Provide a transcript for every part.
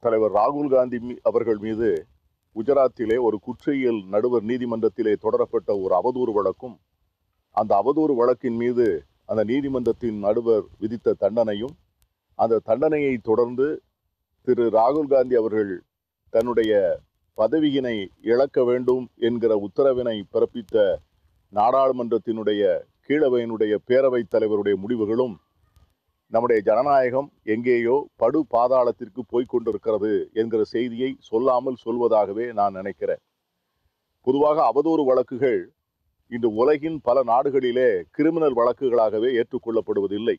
தலைவர் ராகுல் காந்தி மீ- அவர்கள் மீது குஜராத்திலே ஒரு குற்றவியல் நடுவர் நீதிமன்றத்திலே தொடரப்பட்ட ஒரு அவதூறு வழக்கும் அந்த அவதூறு வழக்கின் மீது அந்த நீதிமன்றத்தின் நடுவர் விதித்த தண்டனையும் அந்த தண்டனையை தொடர்ந்து திரு ராகுல் காந்தி அவர்கள் தன்னுடைய பதவியினை இழக்க வேண்டும் என்கிற உத்தரவினை பிறப்பித்த நாடாளுமன்றத்தினுடைய கீழவையினுடைய பேரவைத் தலைவருடைய முடிவுகளும் நம்முடைய ஜனநாயகம் எங்கேயோ படு பாதாளத்திற்கு போய்க் கொண்டிருக்கிறது என்கிற செய்தியை சொல்லாமல் சொல்வதாகவே நான் நினைக்கிறேன் பொதுவாக அவதூறு வழக்குகள் இன்று உலகின் பல நாடுகளிலே கிரிமினல் வழக்குகளாகவே ஏற்றுக்கொள்ளப்படுவதில்லை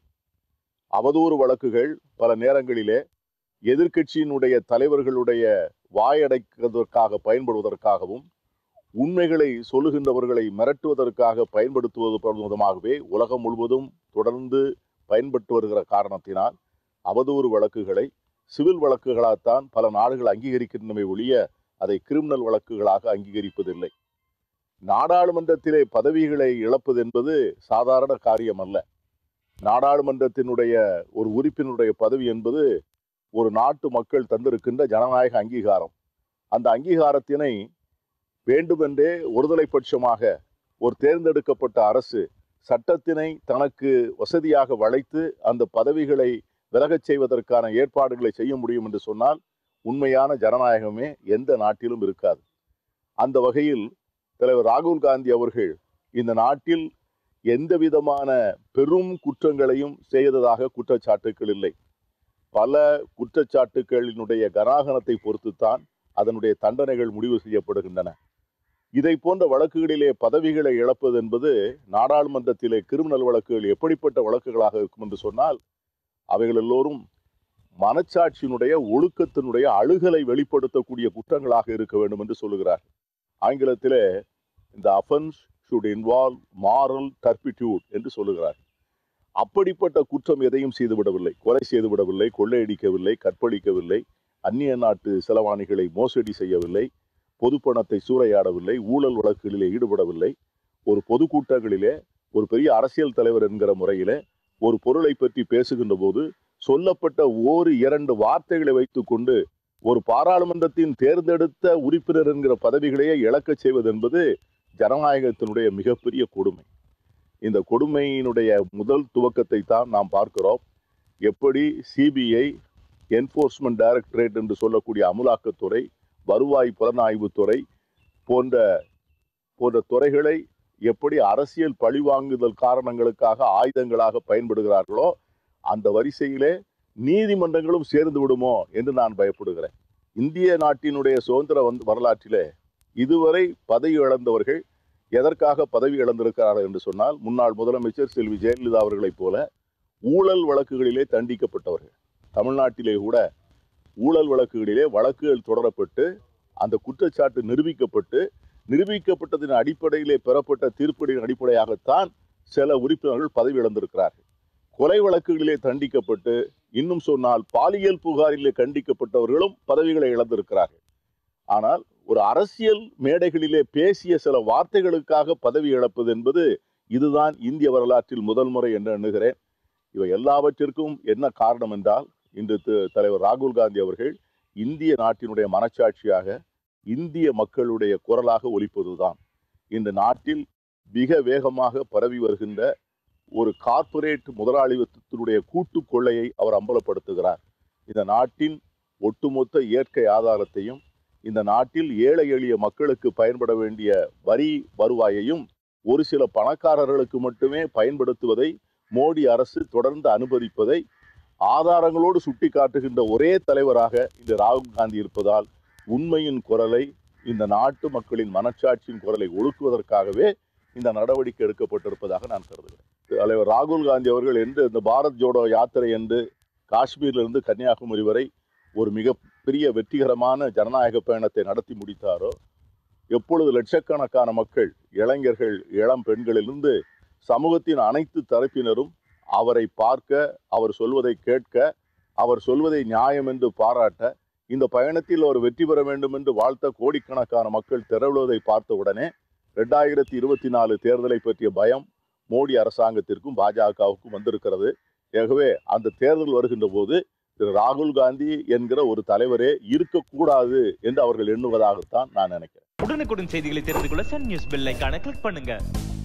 அவதூறு வழக்குகள் பல நேரங்களிலே எதிர்க்கட்சியினுடைய தலைவர்களுடைய வாயடைப்பதற்காக பயன்படுவதற்காகவும் உண்மைகளை சொல்லுகின்றவர்களை மிரட்டுவதற்காக பயன்படுத்துவது விதமாகவே உலகம் முழுவதும் தொடர்ந்து பயன்பட்டு வருகிற காரணத்தினால் அவதூறு வழக்குகளை சிவில் வழக்குகளாகத்தான் பல நாடுகள் அங்கீகரிக்கின்றமை ஒழிய அதை கிரிமினல் வழக்குகளாக அங்கீகரிப்பதில்லை நாடாளுமன்றத்திலே பதவிகளை இழப்பது என்பது சாதாரண காரியம் அல்ல நாடாளுமன்றத்தினுடைய ஒரு உறுப்பினருடைய பதவி என்பது ஒரு நாட்டு மக்கள் தந்திருக்கின்ற ஜனநாயக அங்கீகாரம் அந்த அங்கீகாரத்தினை வேண்டுமென்றே ஒருதலை பட்சமாக ஒரு தேர்ந்தெடுக்கப்பட்ட அரசு சட்டத்தினை தனக்கு வசதியாக வளைத்து அந்த பதவிகளை விலகச் செய்வதற்கான ஏற்பாடுகளை செய்ய முடியும் என்று சொன்னால் உண்மையான ஜனநாயகமே எந்த நாட்டிலும் இருக்காது அந்த வகையில் தலைவர் ராகுல் காந்தி அவர்கள் இந்த நாட்டில் எந்த விதமான பெரும் குற்றங்களையும் செய்ததாக குற்றச்சாட்டுக்கள் இல்லை பல குற்றச்சாட்டுகளினுடைய கனாகனத்தை பொறுத்துத்தான் அதனுடைய தண்டனைகள் முடிவு செய்யப்படுகின்றன இதை போன்ற வழக்குகளிலே பதவிகளை இழப்பது என்பது நாடாளுமன்றத்திலே கிரிமினல் வழக்குகள் எப்படிப்பட்ட வழக்குகளாக இருக்கும் என்று சொன்னால் அவைகள் எல்லோரும் மனச்சாட்சியினுடைய ஒழுக்கத்தினுடைய அழுகலை வெளிப்படுத்தக்கூடிய குற்றங்களாக இருக்க வேண்டும் என்று சொல்லுகிறார் ஆங்கிலத்திலே இந்த offence should involve moral turpitude என்று சொல்லுகிறார் அப்படிப்பட்ட குற்றம் எதையும் செய்துவிடவில்லை கொலை செய்துவிடவில்லை கொள்ளையடிக்கவில்லை கற்பழிக்கவில்லை அந்நிய நாட்டு செலவாணிகளை மோசடி செய்யவில்லை பொது பணத்தை சூறையாடவில்லை ஊழல் வழக்குகளிலே ஈடுபடவில்லை ஒரு பொதுக்கூட்டங்களிலே ஒரு பெரிய அரசியல் தலைவர் என்கிற முறையிலே ஒரு பொருளை பற்றி பேசுகின்ற போது சொல்லப்பட்ட ஓரு இரண்டு வார்த்தைகளை வைத்துக்கொண்டு ஒரு பாராளுமன்றத்தின் தேர்ந்தெடுத்த உறுப்பினர் என்கிற பதவிகளையே இழக்கச் செய்வது என்பது ஜனநாயகத்தினுடைய மிகப்பெரிய கொடுமை இந்த கொடுமையினுடைய முதல் துவக்கத்தை தான் நாம் பார்க்கிறோம் எப்படி சிபிஐ என்போர்ஸ்மெண்ட் டைரக்டரேட் என்று சொல்லக்கூடிய அமலாக்கத்துறை வருவாய் புலனாய்வுத்துறை போன்ற போன்ற துறைகளை எப்படி அரசியல் பழிவாங்குதல் காரணங்களுக்காக ஆயுதங்களாக பயன்படுகிறார்களோ அந்த வரிசையிலே நீதிமன்றங்களும் சேர்ந்து விடுமோ என்று நான் பயப்படுகிறேன் இந்திய நாட்டினுடைய சுதந்திர வந்து வரலாற்றிலே இதுவரை பதவி இழந்தவர்கள் எதற்காக பதவி இழந்திருக்கிறார்கள் என்று சொன்னால் முன்னாள் முதலமைச்சர் செல்வி ஜெயலலிதா அவர்களைப் போல ஊழல் வழக்குகளிலே தண்டிக்கப்பட்டவர்கள் தமிழ்நாட்டிலே கூட ஊழல் வழக்குகளிலே வழக்குகள் தொடரப்பட்டு அந்த குற்றச்சாட்டு நிரூபிக்கப்பட்டு நிரூபிக்கப்பட்டதின் அடிப்படையிலே பெறப்பட்ட தீர்ப்படியின் அடிப்படையாகத்தான் சில உறுப்பினர்கள் பதவி இழந்திருக்கிறார்கள் கொலை வழக்குகளிலே தண்டிக்கப்பட்டு இன்னும் சொன்னால் பாலியல் புகாரிலே கண்டிக்கப்பட்டவர்களும் பதவிகளை இழந்திருக்கிறார்கள் ஆனால் ஒரு அரசியல் மேடைகளிலே பேசிய சில வார்த்தைகளுக்காக பதவி இழப்பது என்பது இதுதான் இந்திய வரலாற்றில் முதல் முறை என்று எண்ணுகிறேன் இவை எல்லாவற்றிற்கும் என்ன காரணம் என்றால் இன்று தி- தலைவர் ராகுல் காந்தி அவர்கள் இந்திய நாட்டினுடைய மனச்சாட்சியாக இந்திய மக்களுடைய குரலாக ஒலிப்பதுதான் இந்த நாட்டில் மிக வேகமாக பரவி வருகின்ற ஒரு கார்ப்பரேட் முதலாளித்துவத்தினுடைய கூட்டு கொள்ளையை அவர் அம்பலப்படுத்துகிறார் இந்த நாட்டின் ஒட்டுமொத்த இயற்கை ஆதாரத்தையும் இந்த நாட்டில் ஏழை எளிய மக்களுக்கு பயன்பட வேண்டிய வரி வருவாயையும் ஒரு சில பணக்காரர்களுக்கு மட்டுமே பயன்படுத்துவதை மோடி அரசு தொடர்ந்து அனுமதிப்பதை ஆதாரங்களோடு சுட்டி காட்டுகின்ற ஒரே தலைவராக இந்த ராகுல் காந்தி இருப்பதால் உண்மையின் குரலை இந்த நாட்டு மக்களின் மனச்சாட்சியின் குரலை ஒழுக்குவதற்காகவே இந்த நடவடிக்கை எடுக்கப்பட்டிருப்பதாக நான் கருதுகிறேன் தலைவர் ராகுல் காந்தி அவர்கள் என்று இந்த பாரத் ஜோடோ யாத்திரை என்று காஷ்மீரிலிருந்து கன்னியாகுமரி வரை ஒரு மிகப்பெரிய வெற்றிகரமான ஜனநாயக பயணத்தை நடத்தி முடித்தாரோ எப்பொழுது லட்சக்கணக்கான மக்கள் இளைஞர்கள் இளம் பெண்களிலிருந்து சமூகத்தின் அனைத்து தரப்பினரும் அவரை பார்க்க அவர் சொல்வதை கேட்க அவர் சொல்வதை நியாயம் என்று பாராட்ட இந்த பயணத்தில் அவர் வெற்றி பெற வேண்டும் என்று வாழ்த்த கோடிக்கணக்கான மக்கள் திரளுவதை பார்த்த உடனே ரெண்டாயிரத்தி இருபத்தி நாலு தேர்தலை பற்றிய பயம் மோடி அரசாங்கத்திற்கும் பாஜகவுக்கும் வந்திருக்கிறது ஆகவே அந்த தேர்தல் வருகின்ற போது திரு ராகுல் காந்தி என்கிற ஒரு தலைவரே இருக்கக்கூடாது என்று அவர்கள் எண்ணுவதாகத்தான் நான் நினைக்கிறேன் உடனுக்குடன் செய்திகளை தெரிந்து கொள்ள சன் நியூஸ் பெல் ஐகானை கிளிக் பண்ணுங்க